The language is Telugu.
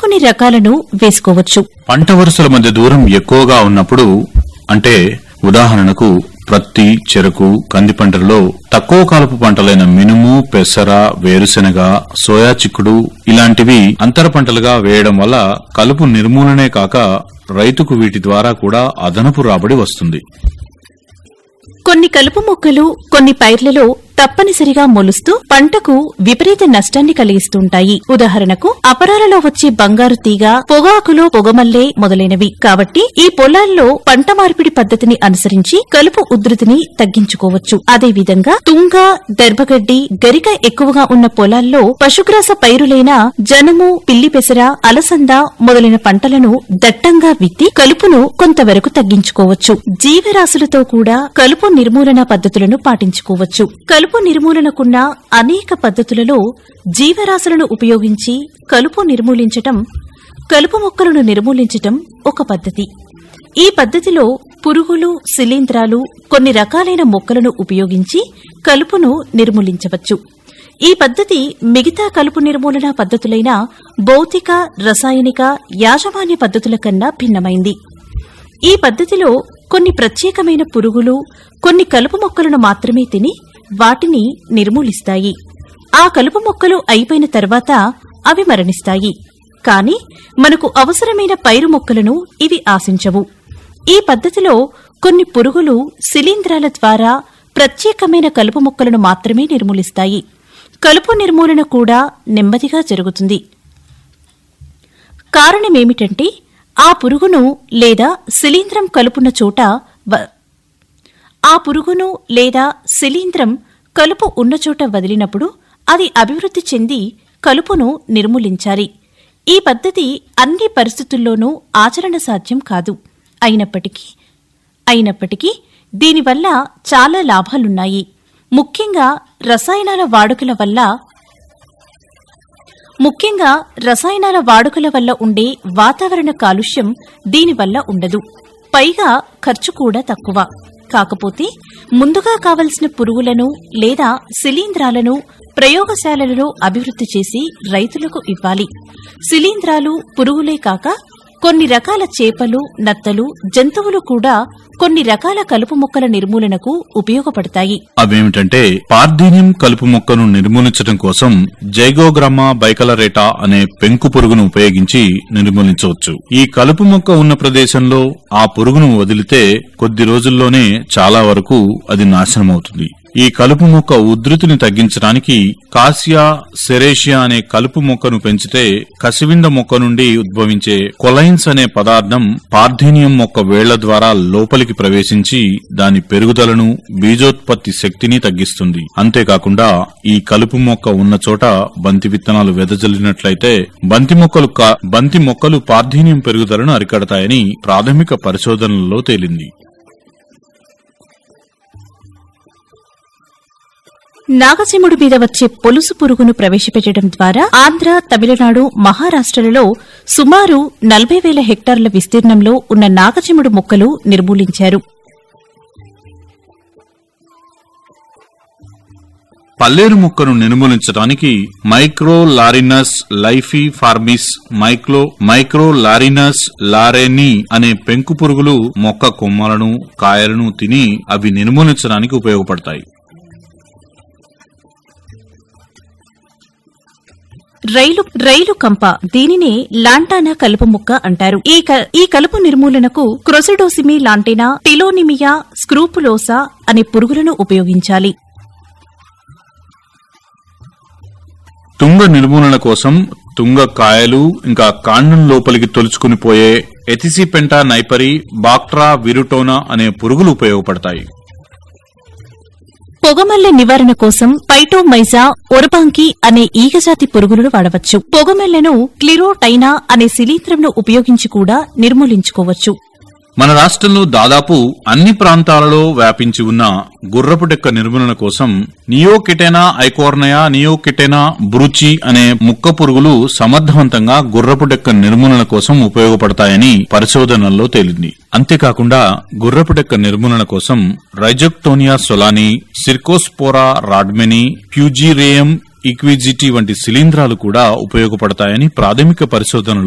కలుపుని రకాలను వేసుకోవచ్చు పంట వరుసల మధ్య దూరం ఎక్కువగా ఉన్నప్పుడు అంటే ఉదాహరణకు ప్రత్తి చెరకు కంది పంటలలో తక్కువ కాలపు పంటలైన మినుము పెసర వేరుశెనగ సోయా చిక్కుడు ఇలాంటివి అంతర పంటలుగా వేయడం వల్ల కలుపు నిర్మూలనే కాక రైతుకు వీటి ద్వారా కూడా అదనపు రాబడి వస్తుంది కొన్ని కలుపు మొక్కలు కొన్ని పైర్లలో తప్పనిసరిగా మొలుస్తూ పంటకు విపరీత నష్టాన్ని కలిగిస్తుంటాయి ఉదాహరణకు అపరాలలో వచ్చే బంగారు తీగ పొగాకులో పొగమల్లే మొదలైనవి కాబట్టి ఈ పొలాల్లో పంట మార్పిడి పద్ధతిని అనుసరించి కలుపు ఉధృతిని తగ్గించుకోవచ్చు అదేవిధంగా తుంగ దర్భగడ్డి గరిక ఎక్కువగా ఉన్న పొలాల్లో పశుగ్రాస పైరులైన జనము పిల్లి పెసర అలసంద మొదలైన పంటలను దట్టంగా విత్తి కలుపును కొంతవరకు తగ్గించుకోవచ్చు జీవరాశులతో కూడా కలుపు నిర్మూలన పద్ధతులను పాటించుకోవచ్చు కలుపు నిర్మూలనకున్న అనేక పద్ధతులలో జీవరాశులను ఉపయోగించి కలుపు నిర్మూలించటం కలుపు మొక్కలను నిర్మూలించటం ఒక పద్ధతి ఈ పద్ధతిలో పురుగులు శిలీంధ్రాలు కొన్ని రకాలైన మొక్కలను ఉపయోగించి కలుపును నిర్మూలించవచ్చు ఈ పద్ధతి మిగతా కలుపు నిర్మూలన పద్ధతులైన భౌతిక రసాయనిక యాజమాన్య పద్ధతుల కన్నా భిన్నమైంది ఈ పద్ధతిలో కొన్ని ప్రత్యేకమైన పురుగులు కొన్ని కలుపు మొక్కలను మాత్రమే తిని వాటిని నిర్మూలిస్తాయి ఆ కలుపు మొక్కలు అయిపోయిన తర్వాత అవి మరణిస్తాయి కాని మనకు అవసరమైన పైరు మొక్కలను ఇవి ఆశించవు ఈ పద్ధతిలో కొన్ని పురుగులు శిలీంధ్రాల ద్వారా ప్రత్యేకమైన కలుపు మొక్కలను మాత్రమే నిర్మూలిస్తాయి కలుపు నిర్మూలన కూడా నెమ్మదిగా జరుగుతుంది కారణమేమిటంటే ఆ పురుగును లేదా శిలీంధ్రం కలుపున్న చోట వ- ఆ పురుగును లేదా శిలీంధ్రం కలుపు ఉన్న చోట వదిలినప్పుడు అది అభివృద్ధి చెంది కలుపును నిర్మూలించాలి ఈ పద్ధతి అన్ని పరిస్థితుల్లోనూ ఆచరణ సాధ్యం కాదు అయినప్పటికీ అయినప్పటికీ దీనివల్ల చాలా లాభాలున్నాయి ముఖ్యంగా రసాయనాల వాడుకల వల్ల ముఖ్యంగా రసాయనాల వాడుకల వల్ల ఉండే వాతావరణ కాలుష్యం దీనివల్ల ఉండదు పైగా ఖర్చు కూడా తక్కువ కాకపోతే ముందుగా కావలసిన పురుగులను లేదా శిలీంధ్రాలను ప్రయోగశాలలలో అభివృద్ధి చేసి రైతులకు ఇవ్వాలి శిలీంధ్రాలు పురుగులే కాక కొన్ని రకాల చేపలు నత్తలు జంతువులు కూడా కొన్ని రకాల కలుపు మొక్కల నిర్మూలనకు ఉపయోగపడతాయి అవేమిటంటే పార్థీనియం కలుపు మొక్కను నిర్మూలించడం కోసం జైగోగ్రామా బైకలరేటా అనే పెంకు పురుగును ఉపయోగించి నిర్మూలించవచ్చు ఈ కలుపు మొక్క ఉన్న ప్రదేశంలో ఆ పురుగును వదిలితే కొద్ది రోజుల్లోనే చాలా వరకు అది నాశనమవుతుంది ఈ కలుపు మొక్క ఉధృతిని తగ్గించడానికి కాసియా సెరేషియా అనే కలుపు మొక్కను పెంచితే కసివింద మొక్క నుండి ఉద్భవించే కొలైన్స్ అనే పదార్థం పార్థీనియం మొక్క వేళ్ల ద్వారా లోపలికి ప్రవేశించి దాని పెరుగుదలను బీజోత్పత్తి శక్తిని తగ్గిస్తుంది అంతేకాకుండా ఈ కలుపు మొక్క ఉన్న చోట బంతి విత్తనాలు వెదజల్లినట్లయితే బంతి మొక్కలు కా- బంతి మొక్కలు పార్థీనియం పెరుగుదలను అరికడతాయని ప్రాథమిక పరిశోధనలలో తేలింది నాగసింహుడి మీద వచ్చే పొలుసు పురుగును ప్రవేశపెట్టడం ద్వారా ఆంధ్ర తమిళనాడు మహారాష్ట్రలలో సుమారు నలభై వేల హెక్టార్ల విస్తీర్ణంలో ఉన్న నాగచిముడు మొక్కలు నిర్మూలించారు పల్లేరు మొక్కను నిర్మూలించడానికి మైక్రో లారినస్ లైఫీ ఫార్మిస్ మైక్రో మైక్రో లారినస్ లారెని అనే పెంకు పురుగులు మొక్క కొమ్మలను కాయలను తిని అవి నిర్మూలించడానికి ఉపయోగపడతాయి రైలు రైలు కంప దీనినే లాంటానా కలుపు మొక్క అంటారు ఈ క- ఈ కలుపు నిర్మూలనకు క్రొసిడోసిమి లాంటినా టిలోనిమియా స్క్రూపులోసా అనే పురుగులను ఉపయోగించాలి తుంగ నిర్మూలన కోసం తుంగ కాయలు ఇంకా కాండం లోపలికి తొలుచుకుని పోయే ఎథిసిపెంటా నైపరి బాక్ట్రా విరుటోనా అనే పురుగులు ఉపయోగపడతాయి పొగమల్లె నివారణ కోసం పైటోమైజా ఒరబాంకి అనే ఈగజాతి పురుగులను వాడవచ్చు పొగమల్లెను క్లిరోటైనా అనే శిలీంధ్రంను ఉపయోగించి కూడా నిర్మూలించుకోవచ్చు మన రాష్ట్రంలో దాదాపు అన్ని ప్రాంతాలలో వ్యాపించి ఉన్న గుర్రపు డెక్క నిర్మూలన కోసం నియోకిటెనా ఐకోర్నయా నియోకిటెనా బ్రుచి అనే ముక్క పురుగులు సమర్థవంతంగా గుర్రపు డెక్క నిర్మూలన కోసం ఉపయోగపడతాయని పరిశోధనల్లో తేలింది అంతేకాకుండా గుర్రపు డెక్క నిర్మూలన కోసం రైజోక్టోనియా సొలాని సిర్కోస్పోరా రాడ్మెని ప్యూజిరేయం ఈక్విజిటీ వంటి శిలీంధ్రాలు కూడా ఉపయోగపడతాయని ప్రాథమిక పరిశోధనలు